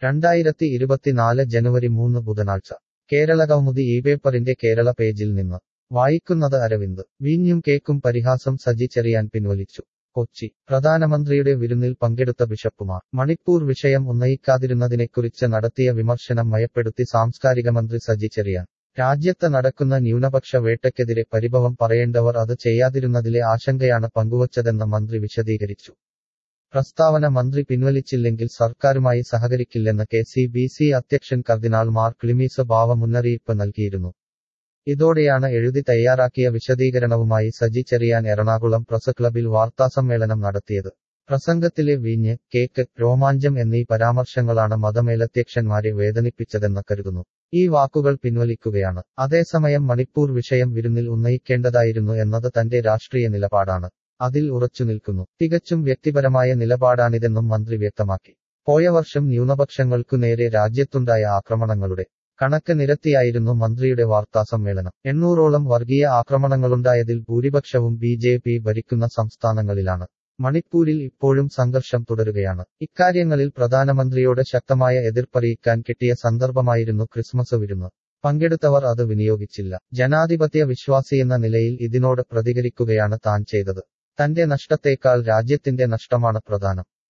രണ്ടായിരത്തി ഇരുപത്തിനാല് ജനുവരി മൂന്ന് ബുധനാഴ്ച കേരളകൗമുദി ഈ പേപ്പറിന്റെ കേരള പേജിൽ നിന്ന് വായിക്കുന്നത് അരവിന്ദ് വീഞ്ഞും കേക്കും പരിഹാസം സജി ചെറിയാൻ പിൻവലിച്ചു കൊച്ചി പ്രധാനമന്ത്രിയുടെ വിരുന്നിൽ പങ്കെടുത്ത ബിഷപ്പുമാർ മണിപ്പൂർ വിഷയം ഉന്നയിക്കാതിരുന്നതിനെക്കുറിച്ച് നടത്തിയ വിമർശനം മയപ്പെടുത്തി സാംസ്കാരിക മന്ത്രി സജി ചെറിയാൻ രാജ്യത്ത് നടക്കുന്ന ന്യൂനപക്ഷ വേട്ടയ്ക്കെതിരെ പരിഭവം പറയേണ്ടവർ അത് ചെയ്യാതിരുന്നതിലെ ആശങ്കയാണ് പങ്കുവച്ചതെന്ന് മന്ത്രി വിശദീകരിച്ചു പ്രസ്താവന മന്ത്രി പിൻവലിച്ചില്ലെങ്കിൽ സർക്കാരുമായി സഹകരിക്കില്ലെന്ന് കെ സി ബി സി അധ്യക്ഷൻ കർദിനാൾ മാർ ക്ലിമീസ് ബാവ മുന്നറിയിപ്പ് നൽകിയിരുന്നു ഇതോടെയാണ് എഴുതി തയ്യാറാക്കിയ വിശദീകരണവുമായി സജി ചെറിയാൻ എറണാകുളം പ്രസ് ക്ലബിൽ വാർത്താസമ്മേളനം നടത്തിയത് പ്രസംഗത്തിലെ വീഞ്ഞ് കേക്ക് രോമാഞ്ചം എന്നീ പരാമർശങ്ങളാണ് മതമേലധ്യക്ഷന്മാരെ വേദനിപ്പിച്ചതെന്ന് കരുതുന്നു ഈ വാക്കുകൾ പിൻവലിക്കുകയാണ് അതേസമയം മണിപ്പൂർ വിഷയം വിരുന്നിൽ ഉന്നയിക്കേണ്ടതായിരുന്നു എന്നത് തന്റെ രാഷ്ട്രീയ നിലപാടാണ് അതിൽ ഉറച്ചു നിൽക്കുന്നു തികച്ചും വ്യക്തിപരമായ നിലപാടാണിതെന്നും മന്ത്രി വ്യക്തമാക്കി പോയ വർഷം ന്യൂനപക്ഷങ്ങൾക്കു നേരെ രാജ്യത്തുണ്ടായ ആക്രമണങ്ങളുടെ കണക്ക് നിരത്തിയായിരുന്നു മന്ത്രിയുടെ വാർത്താസമ്മേളനം എണ്ണൂറോളം വർഗീയ ആക്രമണങ്ങളുണ്ടായതിൽ ഭൂരിപക്ഷവും ബി ജെ പി ഭരിക്കുന്ന സംസ്ഥാനങ്ങളിലാണ് മണിപ്പൂരിൽ ഇപ്പോഴും സംഘർഷം തുടരുകയാണ് ഇക്കാര്യങ്ങളിൽ പ്രധാനമന്ത്രിയോട് ശക്തമായ എതിർപ്പറിയിക്കാൻ കിട്ടിയ സന്ദർഭമായിരുന്നു ക്രിസ്മസ് വിരുന്ന് പങ്കെടുത്തവർ അത് വിനിയോഗിച്ചില്ല ജനാധിപത്യ വിശ്വാസിയെന്ന നിലയിൽ ഇതിനോട് പ്രതികരിക്കുകയാണ് താൻ ചെയ്തത് തന്റെ നഷ്ടത്തേക്കാൾ രാജ്യത്തിന്റെ നഷ്ടമാണ് പ്രധാനം